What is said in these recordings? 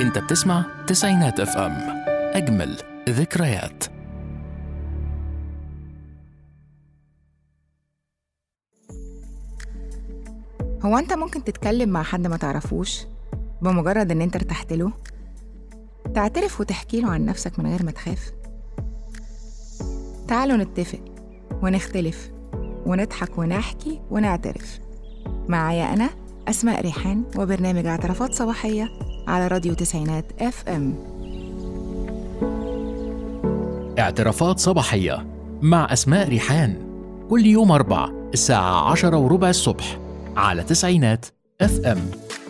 انت بتسمع تسعينات اف ام اجمل ذكريات هو انت ممكن تتكلم مع حد ما تعرفوش بمجرد ان انت ارتحت له تعترف وتحكي له عن نفسك من غير ما تخاف تعالوا نتفق ونختلف ونضحك ونحكي ونعترف معايا انا اسماء ريحان وبرنامج اعترافات صباحيه على راديو تسعينات اف ام اعترافات صباحية مع أسماء ريحان كل يوم أربع الساعة عشرة وربع الصبح على تسعينات اف ام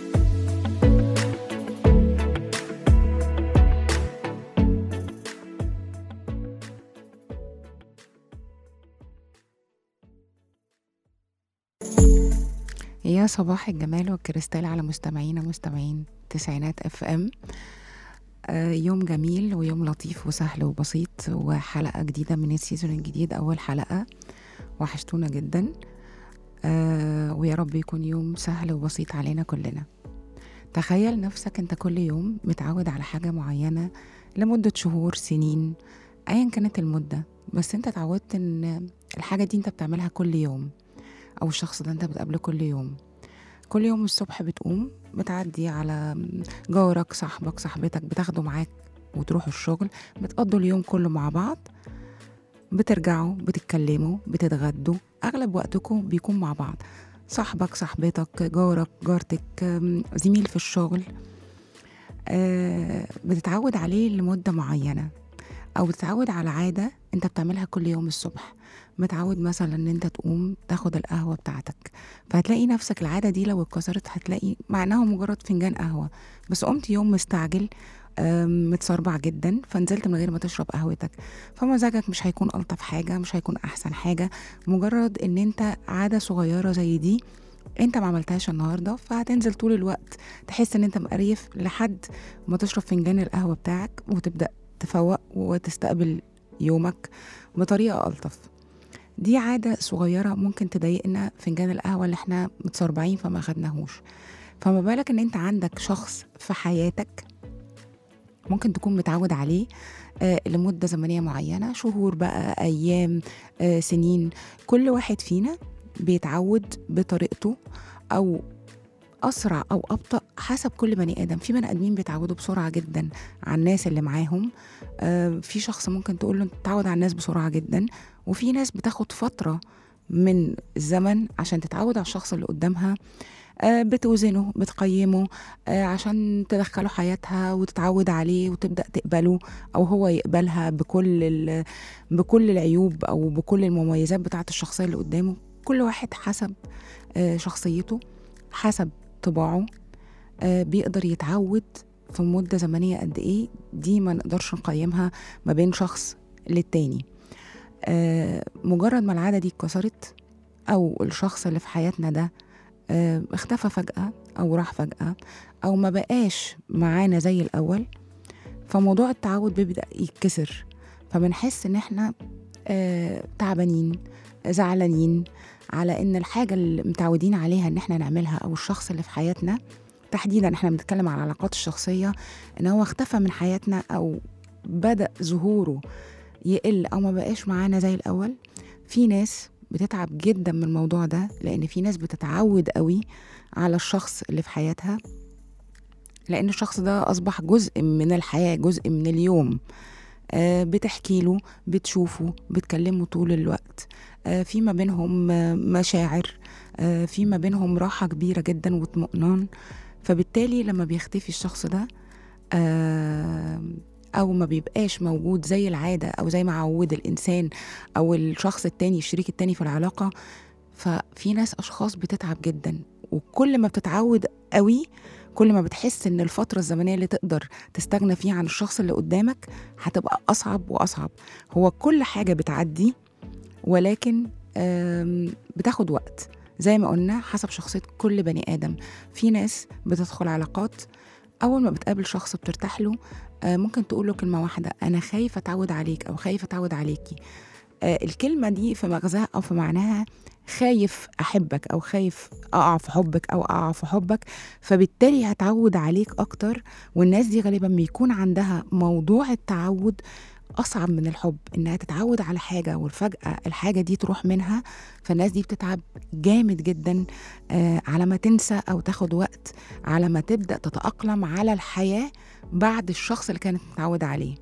يا صباح الجمال والكريستال على مستمعينا مستمعين تسعينات اف ام آه، يوم جميل ويوم لطيف وسهل وبسيط وحلقة جديدة من السيزون الجديد أول حلقة وحشتونا جدا آه، ويا رب يكون يوم سهل وبسيط علينا كلنا تخيل نفسك انت كل يوم متعود على حاجة معينة لمدة شهور سنين أيا كانت المدة بس انت اتعودت ان الحاجة دي انت بتعملها كل يوم أو الشخص ده انت بتقابله كل يوم كل يوم الصبح بتقوم بتعدي على جارك صاحبك صاحبتك بتاخده معاك وتروحوا الشغل بتقضوا اليوم كله مع بعض بترجعوا بتتكلموا بتتغدوا أغلب وقتكم بيكون مع بعض صاحبك صاحبتك جارك جارتك أم، زميل في الشغل آه، بتتعود عليه لمدة معينة أو بتتعود على عادة أنت بتعملها كل يوم الصبح متعود مثلا ان انت تقوم تاخد القهوة بتاعتك فهتلاقي نفسك العادة دي لو اتكسرت هتلاقي مع انها مجرد فنجان قهوة بس قمت يوم مستعجل آم، متسربع جدا فنزلت من غير ما تشرب قهوتك فمزاجك مش هيكون ألطف حاجة مش هيكون أحسن حاجة مجرد ان انت عادة صغيرة زي دي انت ما عملتهاش النهارده فهتنزل طول الوقت تحس ان انت مقريف لحد ما تشرب فنجان القهوة بتاعك وتبدأ تفوق وتستقبل يومك بطريقة ألطف دي عادة صغيرة ممكن تضايقنا فنجان القهوة اللي احنا متسربعين فما خدناهوش فما بالك ان انت عندك شخص في حياتك ممكن تكون متعود عليه آه لمدة زمنية معينة شهور بقى أيام آه سنين كل واحد فينا بيتعود بطريقته أو أسرع أو أبطأ حسب كل بني آدم في بني آدمين بيتعودوا بسرعة جدا على الناس اللي معاهم آه في شخص ممكن تقول له تتعود على الناس بسرعة جدا وفي ناس بتاخد فترة من الزمن عشان تتعود على الشخص اللي قدامها آه، بتوزنه بتقيمه آه، عشان تدخله حياتها وتتعود عليه وتبدأ تقبله أو هو يقبلها بكل ال- بكل العيوب أو بكل المميزات بتاعت الشخصية اللي قدامه كل واحد حسب آه، شخصيته حسب طباعه آه، بيقدر يتعود في مدة زمنية قد إيه دي ما نقدرش نقيمها ما بين شخص للتاني آه، مجرد ما العادة دي اتكسرت أو الشخص اللي في حياتنا ده آه، اختفى فجأة أو راح فجأة أو ما بقاش معانا زي الأول فموضوع التعود بيبدأ يتكسر فبنحس إن إحنا آه، تعبانين زعلانين على إن الحاجة اللي متعودين عليها إن إحنا نعملها أو الشخص اللي في حياتنا تحديدا إحنا بنتكلم على العلاقات الشخصية إن هو اختفى من حياتنا أو بدأ ظهوره يقل او ما بقاش معانا زي الاول في ناس بتتعب جدا من الموضوع ده لان في ناس بتتعود قوي على الشخص اللي في حياتها لان الشخص ده اصبح جزء من الحياه جزء من اليوم آه، بتحكي له بتشوفه بتكلمه طول الوقت آه، في ما بينهم آه، مشاعر آه، في ما بينهم راحه كبيره جدا واطمئنان فبالتالي لما بيختفي الشخص ده آه، او ما بيبقاش موجود زي العاده او زي ما عود الانسان او الشخص التاني الشريك التاني في العلاقه ففي ناس اشخاص بتتعب جدا وكل ما بتتعود قوي كل ما بتحس ان الفتره الزمنيه اللي تقدر تستغنى فيها عن الشخص اللي قدامك هتبقى اصعب واصعب هو كل حاجه بتعدي ولكن آم، بتاخد وقت زي ما قلنا حسب شخصيه كل بني ادم في ناس بتدخل علاقات اول ما بتقابل شخص بترتاح له آه، ممكن تقول له كلمه واحده انا خايف اتعود عليك او خايف اتعود عليكي آه، الكلمه دي في مغزاها او في معناها خايف احبك او خايف اقع في حبك او اقع في حبك فبالتالي هتعود عليك اكتر والناس دي غالبا بيكون عندها موضوع التعود اصعب من الحب انها تتعود على حاجه والفجاه الحاجه دي تروح منها فالناس دي بتتعب جامد جدا آه على ما تنسى او تاخد وقت على ما تبدا تتاقلم على الحياه بعد الشخص اللي كانت متعوده عليه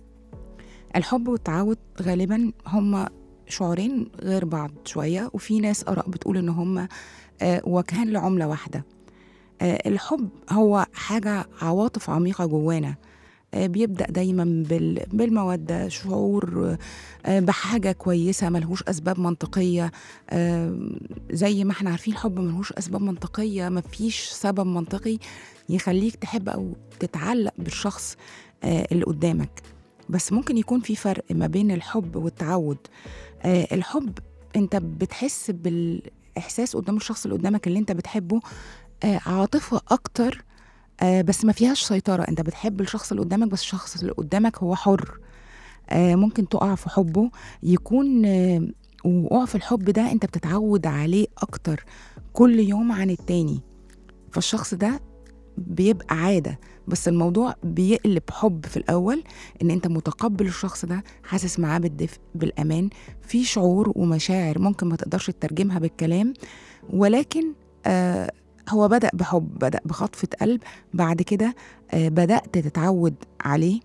الحب والتعود غالبا هما شعورين غير بعض شويه وفي ناس اراء بتقول ان هما آه وجهان لعمله واحده آه الحب هو حاجه عواطف عميقه جوانا آه، بيبدأ دايما بال- بالمودة شعور آه، بحاجة كويسة ملهوش أسباب منطقية آه، زي ما احنا عارفين الحب ملهوش أسباب منطقية مفيش سبب منطقي يخليك تحب أو تتعلق بالشخص آه، اللي قدامك بس ممكن يكون في فرق ما بين الحب والتعود آه، الحب انت بتحس بالإحساس قدام الشخص اللي قدامك اللي انت بتحبه آه، عاطفة أكتر آه، بس ما فيهاش سيطرة انت بتحب الشخص اللي قدامك بس الشخص اللي قدامك هو حر آه، ممكن تقع في حبه يكون آه، وقوع في الحب ده انت بتتعود عليه اكتر كل يوم عن التاني فالشخص ده بيبقى عادة بس الموضوع بيقلب حب في الأول إن أنت متقبل الشخص ده حاسس معاه بالدفء بالأمان في شعور ومشاعر ممكن ما تقدرش تترجمها بالكلام ولكن آه هو بدأ بحب بدأ بخطفة قلب بعد كده آه بدأت تتعود عليه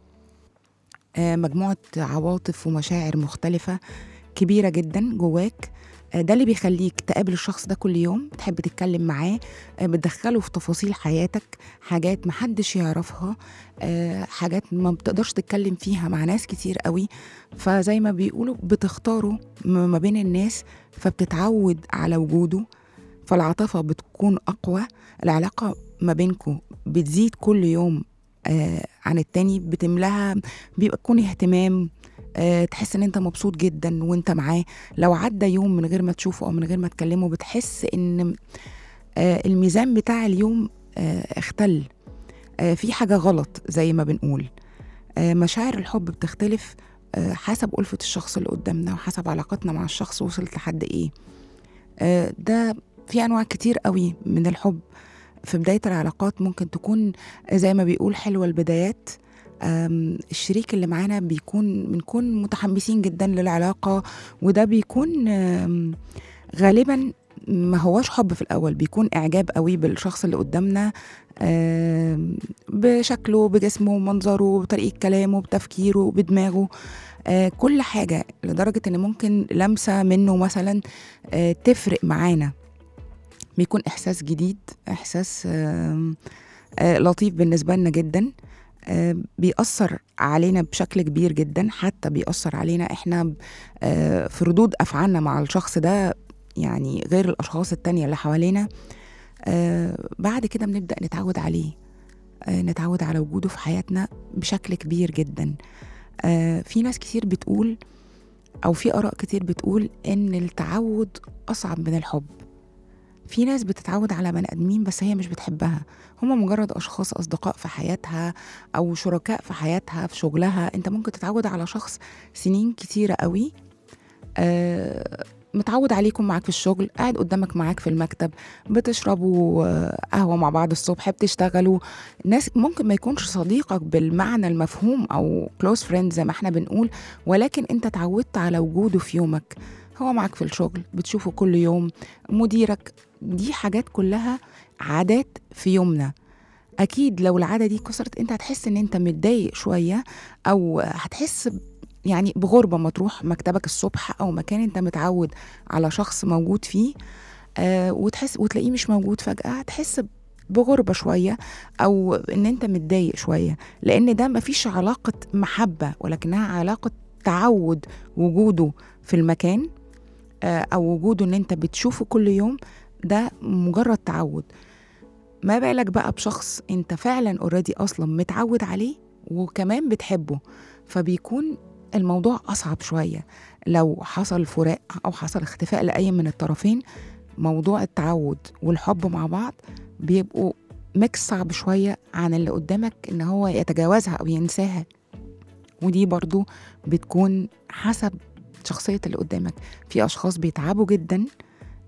آه مجموعة عواطف ومشاعر مختلفة كبيرة جدا جواك آه ده اللي بيخليك تقابل الشخص ده كل يوم تحب تتكلم معاه آه بتدخله في تفاصيل حياتك حاجات محدش يعرفها آه حاجات ما بتقدرش تتكلم فيها مع ناس كتير قوي فزي ما بيقولوا بتختاروا م- ما بين الناس فبتتعود على وجوده فالعاطفة بتكون أقوى العلاقة ما بينكم بتزيد كل يوم آه عن التاني بتملاها بيبقى يكون اهتمام آه تحس ان انت مبسوط جدا وانت معاه لو عدى يوم من غير ما تشوفه او من غير ما تكلمه بتحس ان آه الميزان بتاع اليوم آه اختل آه في حاجة غلط زي ما بنقول آه مشاعر الحب بتختلف آه حسب ألفة الشخص اللي قدامنا وحسب علاقتنا مع الشخص وصلت لحد ايه آه ده في انواع كتير قوي من الحب في بدايه العلاقات ممكن تكون زي ما بيقول حلوه البدايات آم، الشريك اللي معانا بيكون بنكون متحمسين جدا للعلاقه وده بيكون آم، غالبا ما هواش حب في الاول بيكون اعجاب قوي بالشخص اللي قدامنا آم، بشكله بجسمه بمنظره بطريقه كلامه بتفكيره بدماغه آه، كل حاجه لدرجه ان ممكن لمسه منه مثلا آه، تفرق معانا بيكون احساس جديد احساس آم، آه، لطيف بالنسبه لنا جدا آه، بيأثر علينا بشكل كبير جدا حتى بيأثر علينا احنا آه، في ردود افعالنا مع الشخص ده يعني غير الاشخاص التانية اللي حوالينا آه، بعد كده بنبدأ نتعود عليه آه، نتعود على وجوده في حياتنا بشكل كبير جدا آه، في ناس كتير بتقول او في اراء كتير بتقول ان التعود اصعب من الحب في ناس بتتعود على بني ادمين بس هي مش بتحبها هما مجرد اشخاص اصدقاء في حياتها او شركاء في حياتها في شغلها انت ممكن تتعود على شخص سنين كتيره قوي آه متعود عليكم معاك في الشغل قاعد قدامك معاك في المكتب بتشربوا آه، قهوة مع بعض الصبح بتشتغلوا ناس ممكن ما يكونش صديقك بالمعنى المفهوم أو كلوز فريند زي ما احنا بنقول ولكن انت اتعودت على وجوده في يومك هو معاك في الشغل بتشوفه كل يوم مديرك دي حاجات كلها عادات في يومنا اكيد لو العاده دي كسرت انت هتحس ان انت متضايق شويه او هتحس ب- يعني بغربه ما تروح مكتبك الصبح او مكان انت متعود على شخص موجود فيه آه وتحس وتلاقيه مش موجود فجاه هتحس بغربه شويه او ان انت متضايق شويه لان ده مفيش علاقه محبه ولكنها علاقه تعود وجوده في المكان آه، او وجوده ان انت بتشوفه كل يوم ده مجرد تعود ما بالك بقى بشخص انت فعلا اوريدي اصلا متعود عليه وكمان بتحبه فبيكون الموضوع اصعب شويه لو حصل فراق او حصل اختفاء لاي من الطرفين موضوع التعود والحب مع بعض بيبقوا ميكس صعب شويه عن اللي قدامك ان هو يتجاوزها او ينساها ودي برضو بتكون حسب شخصية اللي قدامك في أشخاص بيتعبوا جدا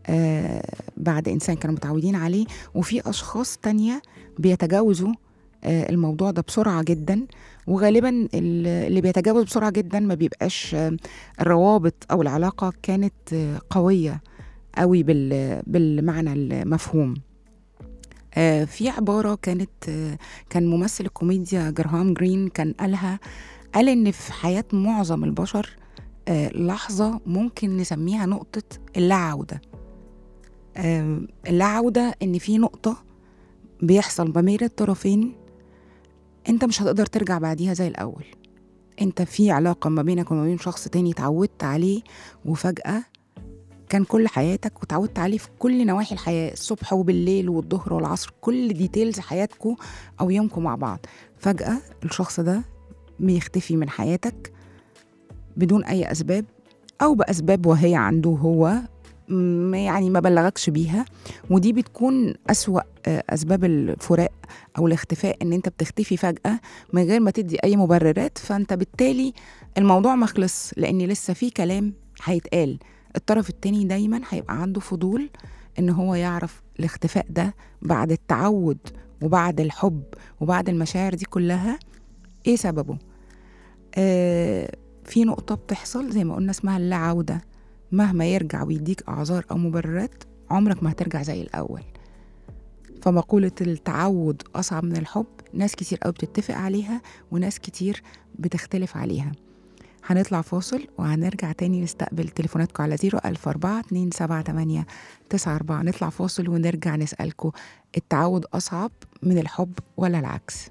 آه بعد إنسان كانوا متعودين عليه وفي أشخاص تانية بيتجاوزوا آه الموضوع ده بسرعة جدا وغالبا ال- اللي بيتجاوز بسرعة جدا ما بيبقاش آه، الروابط أو العلاقة كانت آه، قوية قوي بال- بالمعنى المفهوم آه، في عبارة كانت آه، كان ممثل الكوميديا جراهام جرين كان قالها قال إن في حياة معظم البشر آه، لحظة ممكن نسميها نقطة اللا عودة آه، اللا عودة إن في نقطة بيحصل ما بين الطرفين أنت مش هتقدر ترجع بعديها زي الأول أنت في علاقة ما بينك وما بين شخص تاني اتعودت عليه وفجأة كان كل حياتك وتعودت عليه في كل نواحي الحياة الصبح وبالليل والظهر والعصر كل ديتيلز حياتكم أو يومكم مع بعض فجأة الشخص ده بيختفي من حياتك بدون أي أسباب أو بأسباب وهي عنده هو م- يعني ما بلغكش بيها ودي بتكون أسوأ آه، أسباب الفراق أو الاختفاء إن أنت بتختفي فجأة من غير ما تدي أي مبررات فأنت بالتالي الموضوع مخلص لأن لسه في كلام هيتقال الطرف التاني دايما هيبقى عنده فضول إن هو يعرف الاختفاء ده بعد التعود وبعد الحب وبعد المشاعر دي كلها إيه سببه آه في نقطة بتحصل زي ما قلنا اسمها اللا عودة مهما يرجع ويديك أعذار أو مبررات عمرك ما هترجع زي الأول فمقولة التعود أصعب من الحب ناس كتير قوي بتتفق عليها وناس كتير بتختلف عليها هنطلع فاصل وهنرجع تاني نستقبل تليفوناتكم على 004 278 94 نطلع فاصل ونرجع نسألكم التعود أصعب من الحب ولا العكس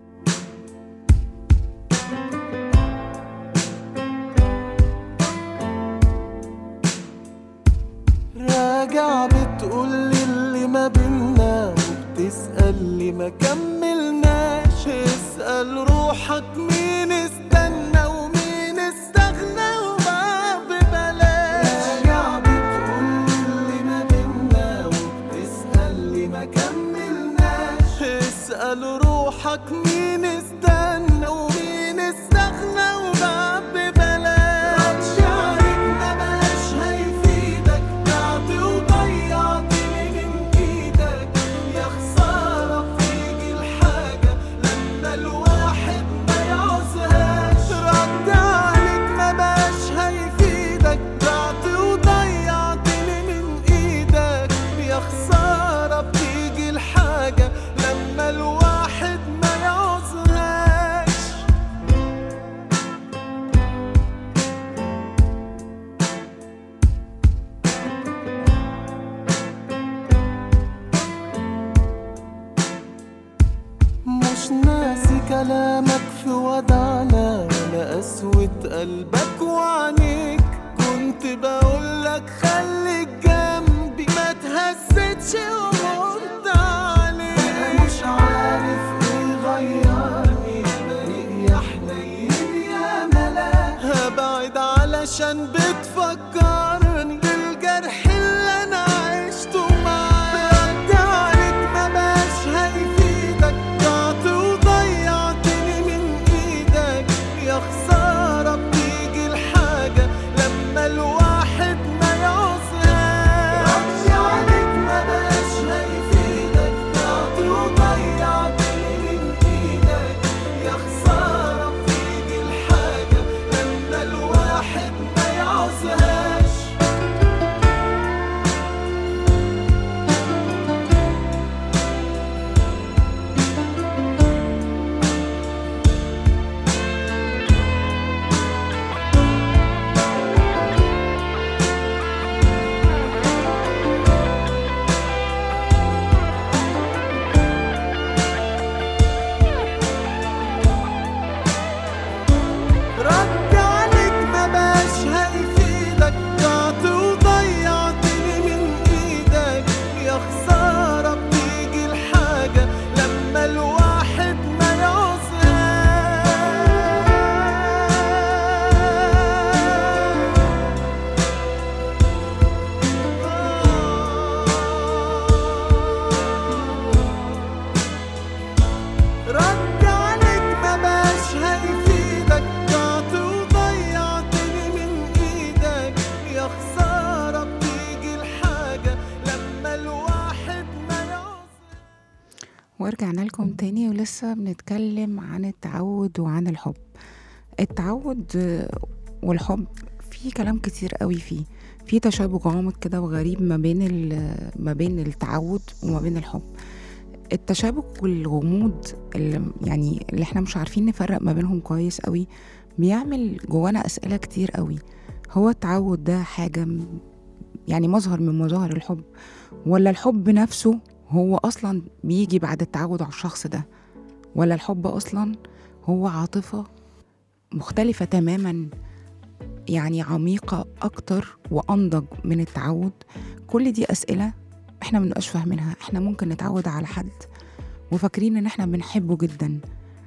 راجع بتقولي اللي ما بينا وبتسأل لي ما كملناش اسأل روحك مين استنى ومين استغنى وما ببلاش راجع بتقولي اللي ما بينا وبتسأل لي ما كملناش اسأل روحك مين استنى ومين استغنى وما ببلاش شعرك ما بقاش هيفيدك بعت وضيعت لي من ايدك يا خسارة بتيجي الحاجة لما الواحد ما يعوزهاش رد عليك ما بقاش هيفيدك بعت وضيعت لي من ايدك يا خسارة بتيجي الحاجة لما الواحد ما يعوزهاش مش ناسي كلامك في ودعنا ولا قسوة قلبك وعينيك كنت بقولك خليك جنبي ما تهزتش ومرت عليك أنا مش عارف ايه غيرني بريء يا حنين يا ملاك هبعد علشان بتفكرني بالجرح اللي انا عشته معاك رد عليك ما بقاش هيفيدك ضعت وضيعتني من ايدك يا خسارة بتيجي الحاجة لما الواحد ما يعوزهاش رد عليك ما بقاش ورجعنا لكم تاني ولسه بنتكلم عن التعود وعن الحب التعود آه، والحب في كلام كتير قوي فيه في تشابه غامض كده وغريب ما بين ال- ما بين التعود وما بين الحب التشابك والغموض اللي يعني اللي احنا مش عارفين نفرق ما بينهم كويس قوي بيعمل جوانا أسئلة كتير قوي هو التعود ده حاجة م- يعني مظهر من مظاهر الحب ولا الحب نفسه هو أصلا بيجي بعد التعود على الشخص ده ولا الحب أصلا هو عاطفة مختلفة تماما يعني عميقة أكتر وأنضج من التعود كل دي أسئلة احنا منبقاش فاهمينها احنا ممكن نتعود على حد وفاكرين ان احنا بنحبه جدا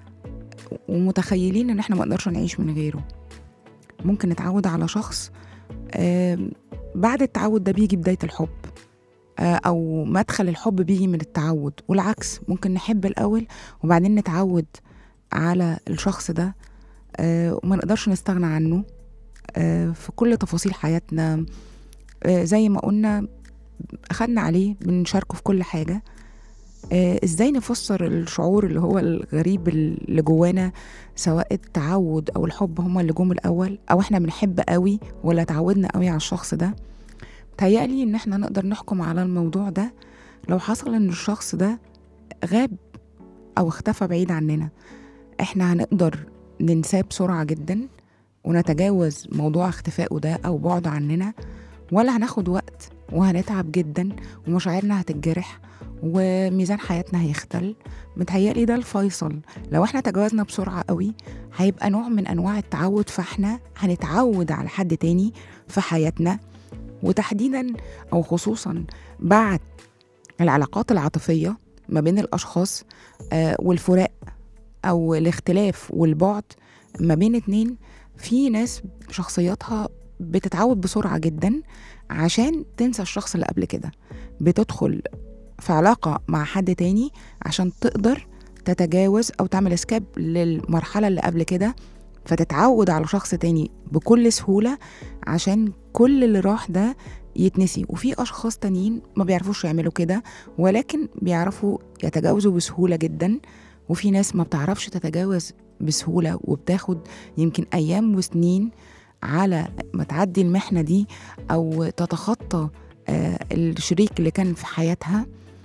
ومتخيلين ان احنا مقدرش نعيش من غيره ممكن نتعود على شخص آم، بعد التعود ده بيجي بداية الحب آه، أو مدخل الحب بيجي من التعود والعكس ممكن نحب الأول وبعدين نتعود على الشخص ده آه، وما نقدرش نستغنى عنه آه، في كل تفاصيل حياتنا آه، زي ما قلنا أخدنا عليه بنشاركه في كل حاجة آه، ازاي نفسر الشعور اللي هو الغريب اللي جوانا سواء التعود او الحب هما اللي جم الاول او احنا بنحب قوي ولا تعودنا قوي على الشخص ده تهيألي ان احنا نقدر نحكم على الموضوع ده لو حصل ان الشخص ده غاب او اختفى بعيد عننا احنا هنقدر ننساه بسرعة جدا ونتجاوز موضوع اختفائه ده او بعده عننا ولا هناخد وقت وهنتعب جدا ومشاعرنا هتتجرح وميزان حياتنا هيختل متهيألي ده الفيصل لو احنا تجاوزنا بسرعة قوي هيبقى نوع من أنواع التعود فاحنا هنتعود على حد تاني في حياتنا وتحديدا أو خصوصا بعد العلاقات العاطفية ما بين الأشخاص آه، والفراق أو الاختلاف والبعد ما بين اتنين في ناس شخصياتها بتتعود بسرعة جدا عشان تنسى الشخص اللي قبل كده بتدخل في علاقة مع حد تاني عشان تقدر تتجاوز أو تعمل اسكاب للمرحلة اللي قبل كده فتتعود على شخص تاني بكل سهولة عشان كل اللي راح ده يتنسي وفي أشخاص تانيين ما بيعرفوش يعملوا كده ولكن بيعرفوا يتجاوزوا بسهولة جدا وفي ناس ما بتعرفش تتجاوز بسهولة وبتاخد يمكن أيام وسنين على ما تعدي المحنة دي أو تتخطى آه، الشريك اللي كان في حياتها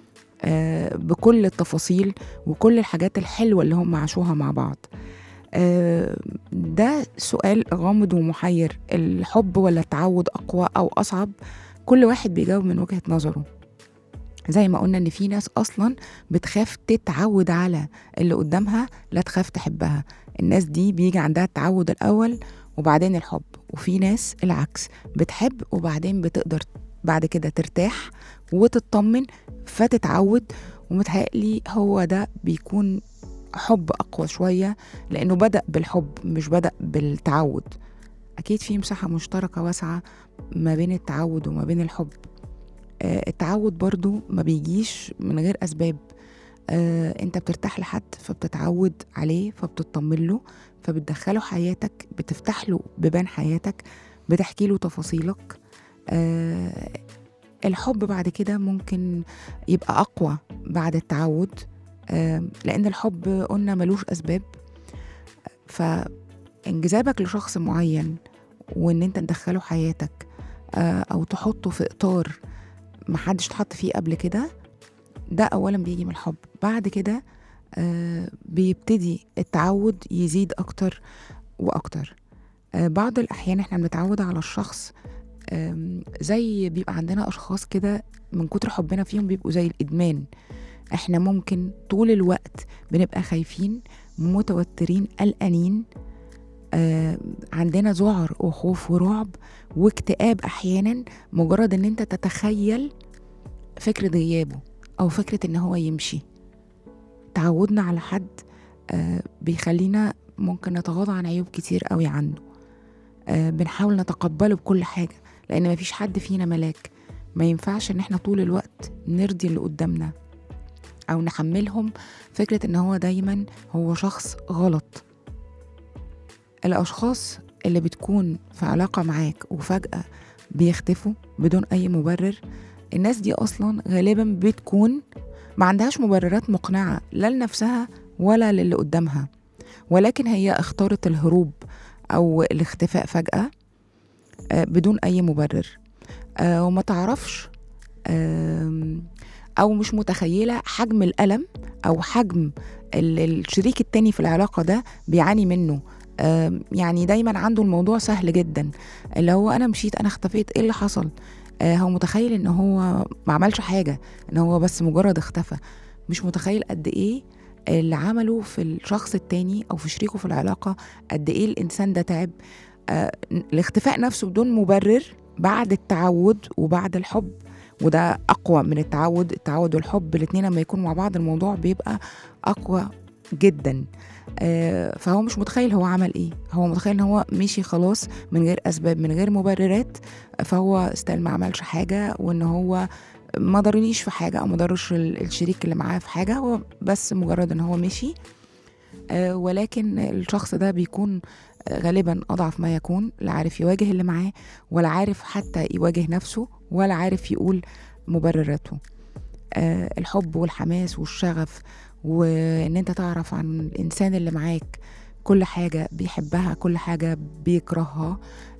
آه، بكل التفاصيل وكل الحاجات الحلوة اللي هم عاشوها مع بعض آه، ده سؤال غامض ومحير الحب ولا التعود أقوى أو أصعب كل واحد بيجاوب من وجهة نظره زي ما قلنا ان في ناس اصلا بتخاف تتعود على اللي قدامها لا تخاف تحبها الناس دي بيجي عندها التعود الاول وبعدين الحب وفي ناس العكس بتحب وبعدين بتقدر بعد كده ترتاح وتطمن فتتعود ومتهيألي هو ده بيكون حب أقوى شوية لأنه بدأ بالحب مش بدأ بالتعود أكيد في مساحة مشتركة واسعة ما بين التعود وما بين الحب آه، التعود برضو ما بيجيش من غير أسباب آه، انت بترتاح لحد فبتتعود عليه فبتطمن له فبتدخله حياتك بتفتح له بيبان حياتك بتحكي له تفاصيلك آه، الحب بعد كده ممكن يبقى أقوى بعد التعود آه، لأن الحب قلنا ملوش أسباب فانجذابك لشخص معين وإن أنت تدخله حياتك آه، أو تحطه في إطار محدش اتحط فيه قبل كده ده أولا بيجي من الحب بعد كده آه، بيبتدي التعود يزيد أكتر وأكتر آه، بعض الأحيان إحنا بنتعود على الشخص آم، زي بيبقى عندنا أشخاص كده من كتر حبنا فيهم بيبقوا زي الإدمان إحنا ممكن طول الوقت بنبقى خايفين متوترين قلقانين آه، عندنا ذعر وخوف ورعب واكتئاب أحيانا مجرد إن أنت تتخيل فكرة غيابه أو فكرة إن هو يمشي تعودنا على حد آه، بيخلينا ممكن نتغاضى عن عيوب كتير قوي عنده آه، بنحاول نتقبله بكل حاجة لأن مفيش حد فينا ملاك ما ينفعش إن احنا طول الوقت نرضي اللي قدامنا أو نحملهم فكرة إن هو دايما هو شخص غلط الأشخاص اللي بتكون في علاقة معاك وفجأة بيختفوا بدون أي مبرر الناس دي أصلا غالبا بتكون ما عندهاش مبررات مقنعة لا لنفسها ولا للي قدامها ولكن هي اختارت الهروب أو الاختفاء فجأة آه، بدون أي مبرر آه، وما تعرفش آم، أو مش متخيلة حجم الألم أو حجم ال- الشريك التاني في العلاقة ده بيعاني منه آم، يعني دايما عنده الموضوع سهل جدا اللي هو أنا مشيت أنا اختفيت إيه اللي حصل آه، هو متخيل إن هو ما عملش حاجة إن هو بس مجرد اختفى مش متخيل قد إيه اللي عمله في الشخص التاني أو في شريكه في العلاقة قد إيه الإنسان ده تعب آه، الاختفاء نفسه بدون مبرر بعد التعود وبعد الحب وده اقوى من التعود التعود والحب الاتنين لما يكونوا مع بعض الموضوع بيبقى اقوى جدا آه، فهو مش متخيل هو عمل ايه هو متخيل ان هو مشي خلاص من غير اسباب من غير مبررات فهو استل ما عملش حاجه وان هو ما ضرنيش في حاجه او ما ضرش ال- الشريك اللي معاه في حاجه هو بس مجرد ان هو مشي آه، ولكن الشخص ده بيكون آه، غالبا اضعف ما يكون لا عارف يواجه اللي معاه ولا عارف حتى يواجه نفسه ولا عارف يقول مبرراته آه، الحب والحماس والشغف وان انت تعرف عن الانسان اللي معاك كل حاجة بيحبها كل حاجة بيكرهها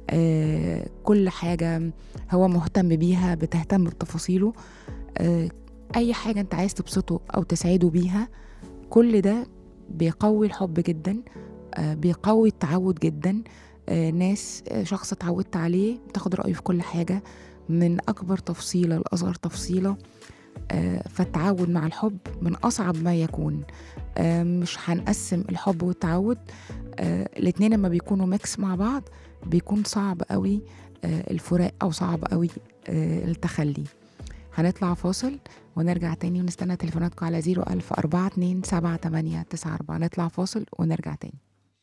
آه، كل حاجة هو مهتم بيها بتهتم بتفاصيله آه، أي حاجة أنت عايز تبسطه أو تسعده بيها كل ده بيقوي الحب جدا آه، بيقوي التعود جدا آه، ناس آه، شخص اتعودت عليه بتاخد رأيه في كل حاجة من أكبر تفصيلة لأصغر تفصيلة آه، فالتعود مع الحب من أصعب ما يكون آه، مش هنقسم الحب والتعود آه، الاتنين لما بيكونوا ميكس مع بعض بيكون صعب قوي آه، الفراق أو صعب قوي آه، التخلي هنطلع فاصل ونرجع تاني ونستنى تليفوناتكم على 01000 42 78 94 نطلع فاصل ونرجع تاني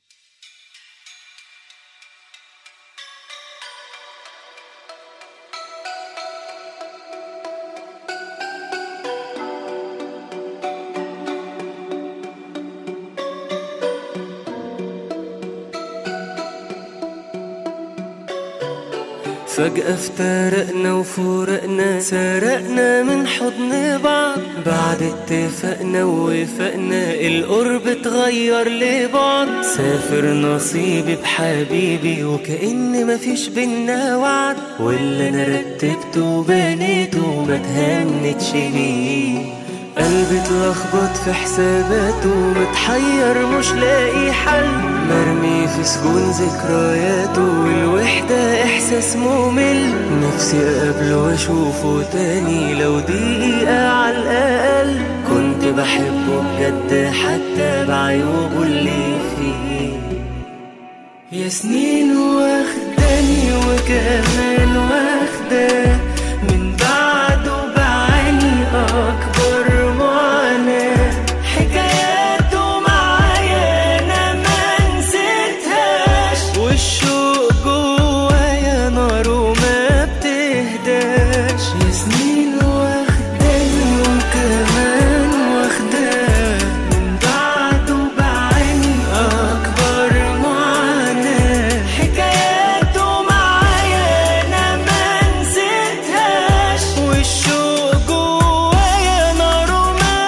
فجأة افترقنا وفورقنا سرقنا من حضن بعض بعد اتفقنا ووفقنا القرب اتغير لبعض سافر نصيبي بحبيبي وكأن مفيش بينا وعد واللي انا رتبته وبنيته ما تهنتش بيه قلبي اتلخبط في حساباته متحير مش لاقي حل مرمي في سجون ذكرياته والوحدة إحساس ممل نفسي أقابله وأشوفه تاني لو دقيقة على الأقل كنت بحبه بجد حتى بعيوبه اللي فيه يا سنين واخداني وكمان واخداه من بعده بعاني أكبر معاناة حكاياته معايا أنا ما نسيتهاش والشوق جوايا نار وما بتهداش يا سنين واخداني وكمان واخداه من بعده بعاني أكبر معاناة حكاياته معايا أنا ما نسيتهاش والشوق جوايا نار وما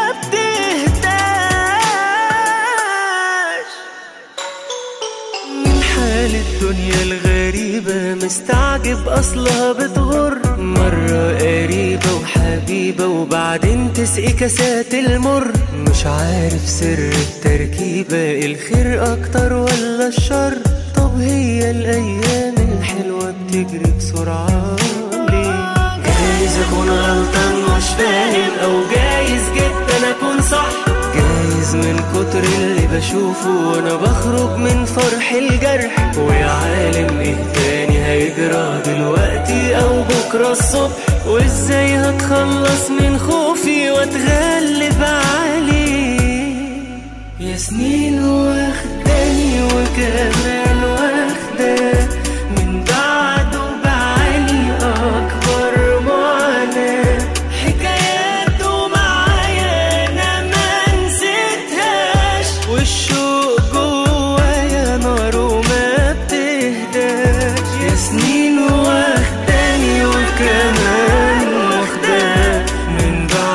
بتهداش من حال الدنيا الغريبة مستعجب أصلها بتغر مرة قريبة وحبيبة وبعدين تسقي كاسات المر مش عارف سر التركيبة الخير أكتر ولا الشر طب هي الأيام الحلوة بتجري بسرعة ليه جايز أكون غلطان مش فاهم أو جايز جدا أكون صح جايز من كتر اللي بشوفه وانا بخرج من فرح الجرح ويا عالم ايه تاني هيجرى دلوقتي او بكره الصبح وازاي هتخلص من خوفي واتغلب عليه يا سنين واخداني وكمان واخداه من بعده بعاني اكبر معاناه حكاياته معايا انا ما نسيتهاش والشوق جوايا نار وما بتهداش يا سنين واخداني وكمان واخداه من بعده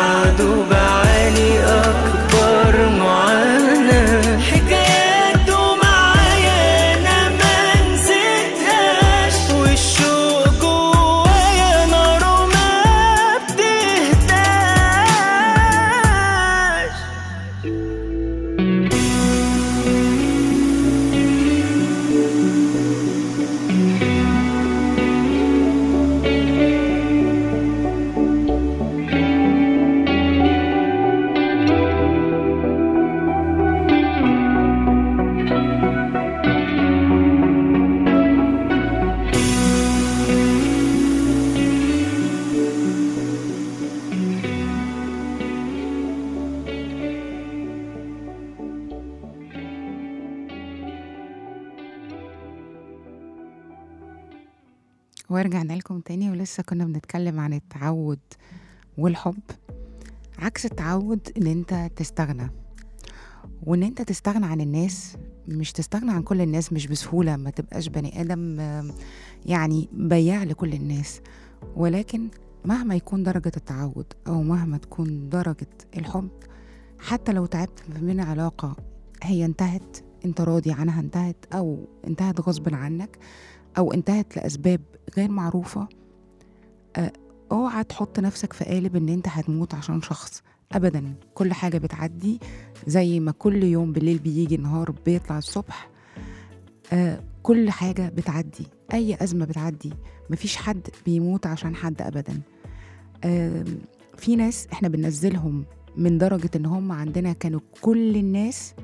ورجعنا لكم تاني ولسه كنا بنتكلم عن التعود والحب عكس التعود ان انت تستغنى وان انت تستغنى عن الناس مش تستغنى عن كل الناس مش بسهولة ما تبقاش بني آدم آم، يعني بياع لكل الناس ولكن مهما يكون درجة التعود أو مهما تكون درجة الحب حتى لو تعبت من علاقة هي انتهت انت راضي عنها انتهت أو انتهت غصب عنك أو انتهت لأسباب غير معروفة آه، اوعى تحط نفسك في قالب ان انت هتموت عشان شخص ابدا كل حاجه بتعدي زي ما كل يوم بالليل بيجي نهار بيطلع الصبح آه كل حاجه بتعدي اي ازمه بتعدي مفيش حد بيموت عشان حد ابدا آه في ناس احنا بننزلهم من درجه ان هم عندنا كانوا كل الناس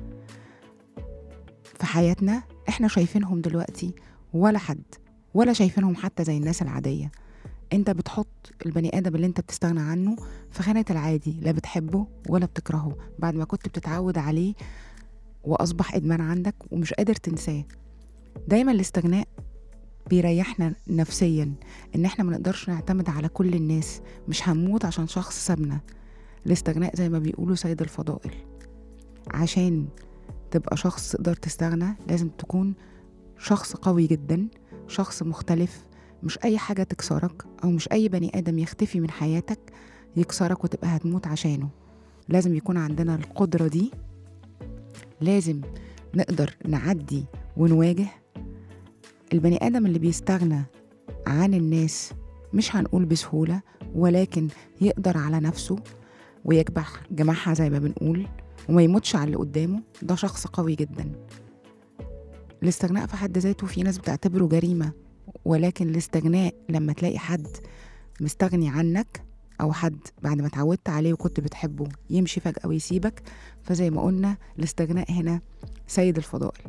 في حياتنا احنا شايفينهم دلوقتي ولا حد ولا شايفينهم حتى زي الناس العاديه انت بتحط البني ادم اللي انت بتستغنى عنه في خانه العادي لا بتحبه ولا بتكرهه بعد ما كنت بتتعود عليه واصبح ادمان عندك ومش قادر تنساه دايما الاستغناء بيريحنا نفسيا ان احنا ما نقدرش نعتمد على كل الناس مش هنموت عشان شخص سابنا الاستغناء زي ما بيقولوا سيد الفضائل عشان تبقى شخص تقدر تستغنى لازم تكون شخص قوي جدا شخص مختلف مش أي حاجة تكسرك أو مش أي بني آدم يختفي من حياتك يكسرك وتبقى هتموت عشانه لازم يكون عندنا القدرة دي لازم نقدر نعدي ونواجه البني آدم اللي بيستغنى عن الناس مش هنقول بسهولة ولكن يقدر على نفسه ويكبح جماحها زي ما بنقول وما يموتش على اللي قدامه ده شخص قوي جدا الاستغناء في حد ذاته في ناس بتعتبره جريمة ولكن الاستغناء لما تلاقي حد مستغني عنك او حد بعد ما اتعودت عليه وكنت بتحبه يمشي فجأة ويسيبك فزي ما قلنا الاستغناء هنا سيد الفضائل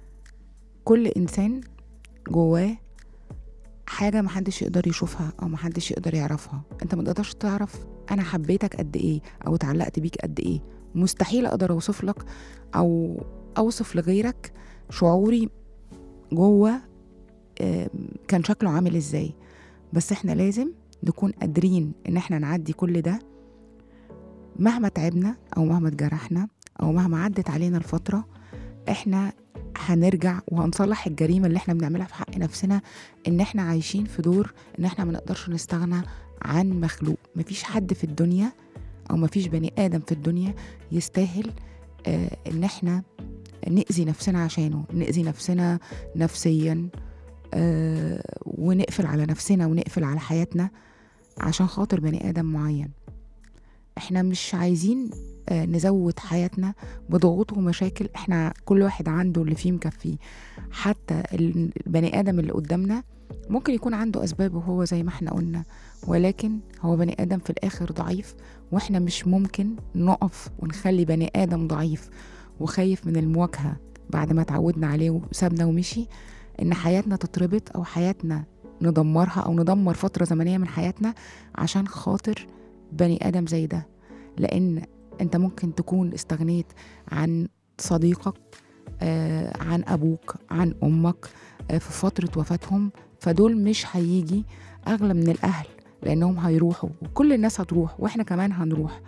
كل انسان جواه حاجة محدش يقدر يشوفها أو محدش يقدر يعرفها أنت ما تقدرش تعرف أنا حبيتك قد إيه أو اتعلقت بيك قد إيه مستحيل أقدر أوصف لك أو أوصف لغيرك شعوري جوه آم، كان شكله عامل ازاي بس احنا لازم نكون قادرين ان احنا نعدي كل ده مهما تعبنا او مهما اتجرحنا او مهما عدت علينا الفترة احنا هنرجع وهنصلح الجريمة اللي احنا بنعملها في حق نفسنا ان احنا عايشين في دور ان احنا ما نقدرش نستغنى عن مخلوق مفيش حد في الدنيا او مفيش بني ادم في الدنيا يستاهل آه ان احنا نأذي نفسنا عشانه نأذي نفسنا نفسيا آه، ونقفل على نفسنا ونقفل على حياتنا عشان خاطر بني آدم معين احنا مش عايزين آه، نزود حياتنا بضغوط ومشاكل احنا كل واحد عنده اللي فيه مكفيه حتى ال- البني آدم اللي قدامنا ممكن يكون عنده أسباب وهو زي ما احنا قلنا ولكن هو بني آدم في الآخر ضعيف واحنا مش ممكن نقف ونخلي بني آدم ضعيف وخايف من المواجهة بعد ما اتعودنا عليه وسابنا ومشي ان حياتنا تتربط او حياتنا ندمرها او ندمر فتره زمنيه من حياتنا عشان خاطر بني ادم زي ده لان انت ممكن تكون استغنيت عن صديقك آه عن ابوك عن امك آه في فتره وفاتهم فدول مش هيجي اغلى من الاهل لانهم هيروحوا وكل الناس هتروح واحنا كمان هنروح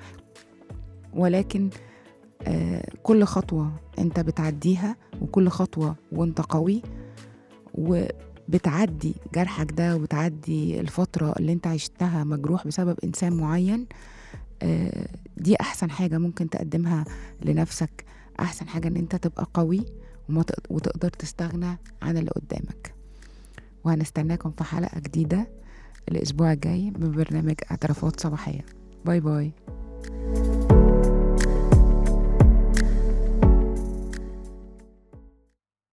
ولكن آه كل خطوه انت بتعديها وكل خطوه وانت قوي وبتعدي جرحك ده وبتعدي الفترة اللي انت عشتها مجروح بسبب إنسان معين آه، دي أحسن حاجة ممكن تقدمها لنفسك أحسن حاجة إن انت تبقى قوي وما تق- وتقدر تستغنى عن اللي قدامك وهنستناكم في حلقة جديدة الأسبوع الجاي من برنامج اعترافات صباحية باي باي